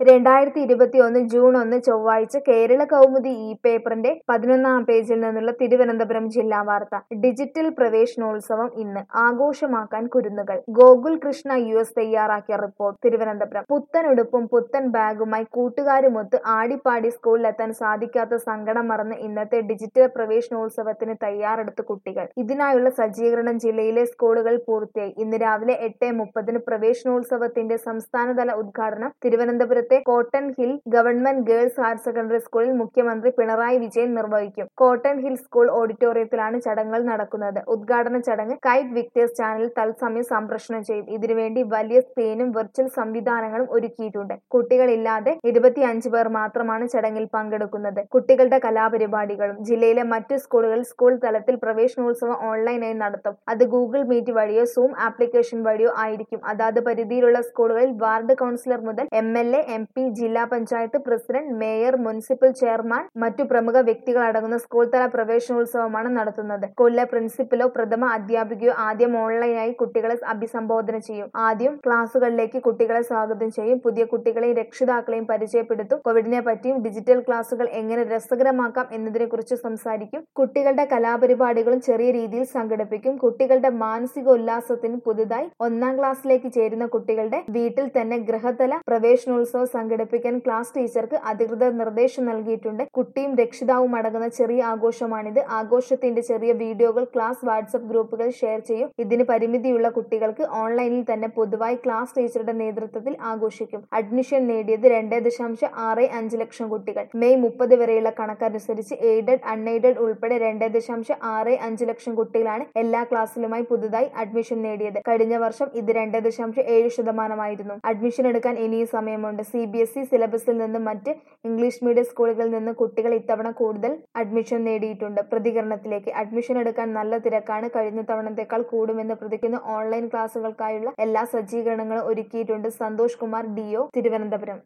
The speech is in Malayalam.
രണ്ടായിരത്തി ഇരുപത്തിയൊന്ന് ജൂൺ ഒന്ന് ചൊവ്വാഴ്ച കേരള കൗമുദി ഈ പേപ്പറിന്റെ പതിനൊന്നാം പേജിൽ നിന്നുള്ള തിരുവനന്തപുരം ജില്ലാ വാർത്ത ഡിജിറ്റൽ പ്രവേശനോത്സവം ഇന്ന് ആഘോഷമാക്കാൻ കുരുന്നുകൾ ഗോകുൽ കൃഷ്ണ യു എസ് തയ്യാറാക്കിയ റിപ്പോർട്ട് തിരുവനന്തപുരം പുത്തൻ ഉടുപ്പും പുത്തൻ ബാഗുമായി കൂട്ടുകാരുമൊത്ത് ആടിപ്പാടി സ്കൂളിലെത്താൻ സാധിക്കാത്ത സങ്കടം മറന്ന് ഇന്നത്തെ ഡിജിറ്റൽ പ്രവേശനോത്സവത്തിന് തയ്യാറെടുത്ത കുട്ടികൾ ഇതിനായുള്ള സജ്ജീകരണം ജില്ലയിലെ സ്കൂളുകൾ പൂർത്തിയായി ഇന്ന് രാവിലെ എട്ട് മുപ്പതിന് പ്രവേശനോത്സവത്തിന്റെ സംസ്ഥാനതല ഉദ്ഘാടനം തിരുവനന്തപുരത്തെ cotton hill government girls higher secondary സ്കൂളിൽ മുഖ്യമന്ത്രി പിണറായി വിജയൻ നിർവഹിക്കും കോട്ടൺ ഹിൽ സ്കൂൾ ഓഡിറ്റോറിയത്തിലാണ് ചടങ്ങുകൾ നടക്കുന്നത് ഉദ്ഘാടന ചടങ്ങ് കൈറ്റ് വിക്ടേഴ്സ് ചാനലിൽ തത്സമയം സംപ്രേഷണം ചെയ്യും ഇതിനുവേണ്ടി വലിയ സ്ക്രീനും വെർച്വൽ സംവിധാനങ്ങളും ഒരുക്കിയിട്ടുണ്ട് കുട്ടികളില്ലാതെ ഇരുപത്തിയഞ്ച് പേർ മാത്രമാണ് ചടങ്ങിൽ പങ്കെടുക്കുന്നത് കുട്ടികളുടെ കലാപരിപാടികളും ജില്ലയിലെ മറ്റു സ്കൂളുകളിൽ സ്കൂൾ തലത്തിൽ പ്രവേശനോത്സവം ഓൺലൈനായി നടത്തും അത് ഗൂഗിൾ മീറ്റ് വഴിയോ സൂം ആപ്ലിക്കേഷൻ വഴിയോ ആയിരിക്കും അതാത് പരിധിയിലുള്ള സ്കൂളുകളിൽ വാർഡ് കൗൺസിലർ മുതൽ M L A M P ജില്ലാ panchayat president mayor municipal chairman മറ്റു പ്രമുഖ വ്യക്തികൾ അടങ്ങുന്ന സ്കൂൾ തല പ്രവേശനോത്സവമാണ് നടത്തുന്നത് സ്കൂളിലെ പ്രിൻസിപ്പലോ പ്രഥമ അധ്യാപികയോ ആദ്യം ഓൺലൈനായി കുട്ടികളെ അഭിസംബോധന ചെയ്യും ആദ്യം ക്ലാസുകളിലേക്ക് കുട്ടികളെ സ്വാഗതം ചെയ്യും പുതിയ കുട്ടികളെയും രക്ഷിതാക്കളെയും പരിചയപ്പെടുത്തും കോവിഡിനെ പറ്റിയും ഡിജിറ്റൽ ക്ലാസുകൾ എങ്ങനെ രസകരമാക്കാം എന്നതിനെ കുറിച്ച് സംസാരിക്കും കുട്ടികളുടെ കലാപരിപാടികളും ചെറിയ രീതിയിൽ സംഘടിപ്പിക്കും കുട്ടികളുടെ മാനസിക ഉല്ലാസത്തിന് പുതുതായി ഒന്നാം ക്ലാസ്സിലേക്ക് ചേരുന്ന കുട്ടികളുടെ വീട്ടിൽ തന്നെ ഗൃഹതല പ്രവേശനോത്സവം സംഘടിപ്പിക്കാൻ ക്ലാസ് ടീച്ചർക്ക് അധികൃതർ നിർദ്ദേശം നൽകിയിട്ടുണ്ട് കുട്ടിയും രക്ഷിതാവും അടങ്ങുന്ന ചെറിയ ആഘോഷമാണിത് ആഘോഷത്തിന്റെ ചെറിയ വീഡിയോകൾ ക്ലാസ് വാട്സപ്പ് ഗ്രൂപ്പുകൾ ഷെയർ ചെയ്യും ഇതിന് പരിമിതിയുള്ള കുട്ടികൾക്ക് ഓൺലൈനിൽ തന്നെ പൊതുവായി ക്ലാസ് ടീച്ചറുടെ നേതൃത്വത്തിൽ ആഘോഷിക്കും അഡ്മിഷൻ നേടിയത് രണ്ട് ദശാംശം ആറ് അഞ്ച് ലക്ഷം കുട്ടികൾ മെയ് മുപ്പത് വരെയുള്ള കണക്കനുസരിച്ച് എയ്ഡഡ് അൺഎയ്ഡഡ് ഉൾപ്പെടെ രണ്ട് ദശാംശം ആറ് അഞ്ച് ലക്ഷം കുട്ടികളാണ് എല്ലാ ക്ലാസ്സിലുമായി പുതുതായി അഡ്മിഷൻ നേടിയത് കഴിഞ്ഞ വർഷം ഇത് രണ്ട് ദശാംശം ഏഴ് ശതമാനമായിരുന്നു അഡ്മിഷൻ എടുക്കാൻ ഇനിയും സമയമുണ്ട് സി ബി എസ് ഇ സിലബസിൽ നിന്നും മറ്റ് ഇംഗ്ലീഷ് മീഡിയം സ്കൂളുകളിൽ നിന്ന് കുട്ടികൾ ഇത്തവണ കൂടുതൽ അഡ്മിഷൻ നേടിയിട്ടുണ്ട് പ്രതികരണത്തിലേക്ക് അഡ്മിഷൻ എടുക്കാൻ നല്ല തിരക്കാണ് കഴിഞ്ഞ തവണത്തേക്കാൾ കൂടുമെന്ന് പ്രതിക്കുന്ന ഓൺലൈൻ ക്ലാസുകൾക്കായുള്ള എല്ലാ സജ്ജീകരണങ്ങളും ഒരുക്കിയിട്ടുണ്ട് സന്തോഷ് കുമാർ ഡി ഒ തിരുവനന്തപുരം